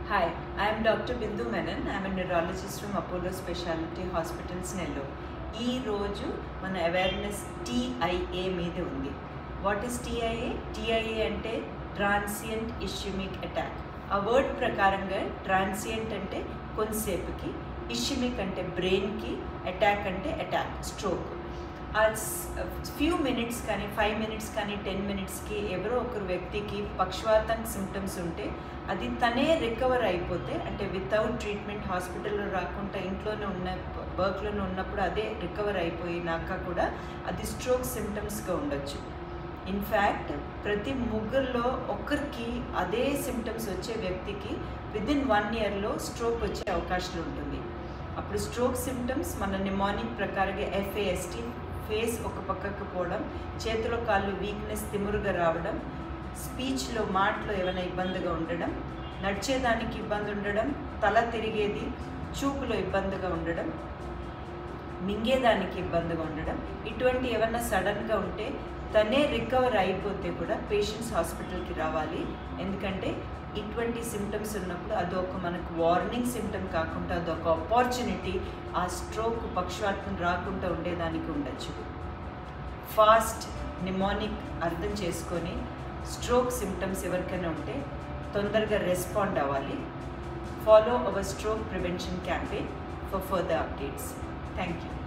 Hi, I am Dr. Bindu Menon. I am a neurologist from Apollo Specialty Hospitals, Nellore. ఈ రోజు మన awareness TIA మీద ఉంది what is TIA TIA అంటే transient ischemic attack ఆ word ప్రకారంగా transient అంటే కొంతసేపుకి ఇష్యూమిక్ అంటే బ్రెయిన్కి అటాక్ అంటే అటాక్ స్ట్రోక్ ఆ ఫ్యూ మినిట్స్ కానీ ఫైవ్ మినిట్స్ కానీ టెన్ మినిట్స్కి ఎవరో ఒకరు వ్యక్తికి పక్షవాతం సిమ్టమ్స్ ఉంటే అది తనే రికవర్ అయిపోతే అంటే వితౌట్ ట్రీట్మెంట్ హాస్పిటల్లో రాకుండా ఇంట్లోనే ఉన్న వర్క్లోనే ఉన్నప్పుడు అదే రికవర్ అయిపోయినాక కూడా అది స్ట్రోక్ సిమ్టమ్స్గా ఉండొచ్చు ఇన్ఫ్యాక్ట్ ప్రతి ముగ్గురులో ఒక్కరికి అదే సిమ్టమ్స్ వచ్చే వ్యక్తికి విదిన్ వన్ ఇయర్లో స్ట్రోక్ వచ్చే అవకాశం ఉంటుంది అప్పుడు స్ట్రోక్ సిమ్టమ్స్ మన నిమానిక్ ప్రకారంగా ఎఫ్ఏఎస్టీ ఫేస్ ఒక పక్కకు పోవడం చేతిలో కాళ్ళు వీక్నెస్ తిమురుగా రావడం స్పీచ్లో మాటలో ఏమైనా ఇబ్బందిగా ఉండడం నడిచేదానికి ఇబ్బంది ఉండడం తల తిరిగేది చూపులో ఇబ్బందిగా ఉండడం మింగేదానికి ఇబ్బందిగా ఉండడం ఇటువంటి ఏమన్నా సడన్గా ఉంటే తనే రికవర్ అయిపోతే కూడా పేషెంట్స్ హాస్పిటల్కి రావాలి ఎందుకంటే ఇటువంటి సిమ్టమ్స్ ఉన్నప్పుడు అదొక మనకు వార్నింగ్ సిమ్టమ్ కాకుండా అదొక ఆపర్చునిటీ ఆ స్ట్రోక్ పక్షవాతం రాకుండా ఉండేదానికి ఉండొచ్చు ఫాస్ట్ నిమానిక్ అర్థం చేసుకొని స్ట్రోక్ సిమ్టమ్స్ ఎవరికైనా ఉంటే తొందరగా రెస్పాండ్ అవ్వాలి follow our stroke prevention campaign for further updates thank you